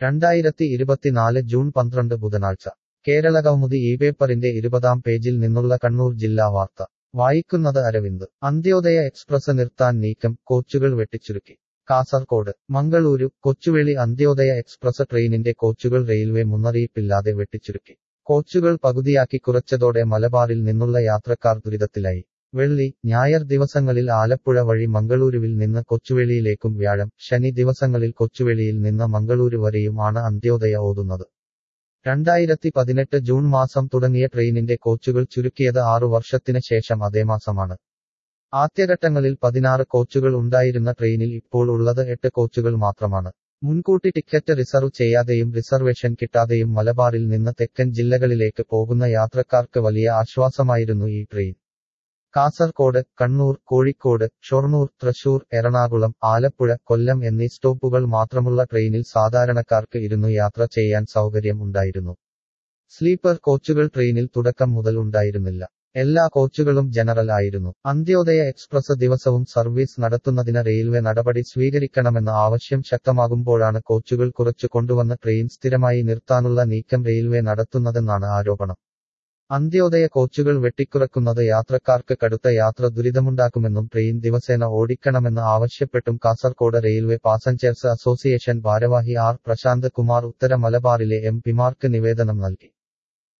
രണ്ടായിരത്തി ഇരുപത്തിനാല് ജൂൺ പന്ത്രണ്ട് ബുധനാഴ്ച കേരള കൗമുദി ഈ പേപ്പറിന്റെ ഇരുപതാം പേജിൽ നിന്നുള്ള കണ്ണൂർ ജില്ലാ വാർത്ത വായിക്കുന്നത് അരവിന്ദ് അന്ത്യോദയ എക്സ്പ്രസ് നിർത്താൻ നീക്കം കോച്ചുകൾ വെട്ടിച്ചുരുക്കി കാസർകോട് മംഗളൂരു കൊച്ചുവേളി അന്ത്യോദയ എക്സ്പ്രസ് ട്രെയിനിന്റെ കോച്ചുകൾ റെയിൽവേ മുന്നറിയിപ്പില്ലാതെ വെട്ടിച്ചുരുക്കി കോച്ചുകൾ പകുതിയാക്കി കുറച്ചതോടെ മലബാറിൽ നിന്നുള്ള യാത്രക്കാർ ദുരിതത്തിലായി വെള്ളി ഞായർ ദിവസങ്ങളിൽ ആലപ്പുഴ വഴി മംഗളൂരുവിൽ നിന്ന് കൊച്ചുവേളിയിലേക്കും വ്യാഴം ശനി ദിവസങ്ങളിൽ കൊച്ചുവേളിയിൽ നിന്ന് മംഗളൂരു വരെയും ആണ് അന്ത്യോദയ ഓതുന്നത് രണ്ടായിരത്തി പതിനെട്ട് ജൂൺ മാസം തുടങ്ങിയ ട്രെയിനിന്റെ കോച്ചുകൾ ചുരുക്കിയത് ആറു വർഷത്തിന് ശേഷം അതേ മാസമാണ് ആദ്യഘട്ടങ്ങളിൽ പതിനാറ് കോച്ചുകൾ ഉണ്ടായിരുന്ന ട്രെയിനിൽ ഇപ്പോൾ ഉള്ളത് എട്ട് കോച്ചുകൾ മാത്രമാണ് മുൻകൂട്ടി ടിക്കറ്റ് റിസർവ് ചെയ്യാതെയും റിസർവേഷൻ കിട്ടാതെയും മലബാറിൽ നിന്ന് തെക്കൻ ജില്ലകളിലേക്ക് പോകുന്ന യാത്രക്കാർക്ക് വലിയ ആശ്വാസമായിരുന്നു ഈ ട്രെയിൻ കാസർകോട് കണ്ണൂർ കോഴിക്കോട് ഷൊർണൂർ തൃശൂർ എറണാകുളം ആലപ്പുഴ കൊല്ലം എന്നീ സ്റ്റോപ്പുകൾ മാത്രമുള്ള ട്രെയിനിൽ സാധാരണക്കാർക്ക് ഇരുന്നു യാത്ര ചെയ്യാൻ സൗകര്യം ഉണ്ടായിരുന്നു സ്ലീപ്പർ കോച്ചുകൾ ട്രെയിനിൽ തുടക്കം മുതൽ ഉണ്ടായിരുന്നില്ല എല്ലാ കോച്ചുകളും ജനറൽ ആയിരുന്നു അന്ത്യോദയ എക്സ്പ്രസ് ദിവസവും സർവീസ് നടത്തുന്നതിന് റെയിൽവേ നടപടി സ്വീകരിക്കണമെന്ന ആവശ്യം ശക്തമാകുമ്പോഴാണ് കോച്ചുകൾ കുറച്ചു കൊണ്ടുവന്ന ട്രെയിൻ സ്ഥിരമായി നിർത്താനുള്ള നീക്കം റെയിൽവേ നടത്തുന്നതെന്നാണ് ആരോപണം അന്ത്യോദയ കോച്ചുകൾ വെട്ടിക്കുറക്കുന്നത് യാത്രക്കാർക്ക് കടുത്ത യാത്ര ദുരിതമുണ്ടാക്കുമെന്നും ട്രെയിൻ ദിവസേന ഓടിക്കണമെന്ന് ആവശ്യപ്പെട്ടും കാസർകോട് റെയിൽവേ പാസഞ്ചേഴ്സ് അസോസിയേഷൻ ഭാരവാഹി ആർ പ്രശാന്ത് കുമാർ ഉത്തര മലബാറിലെ എം പിമാർക്ക് നിവേദനം നൽകി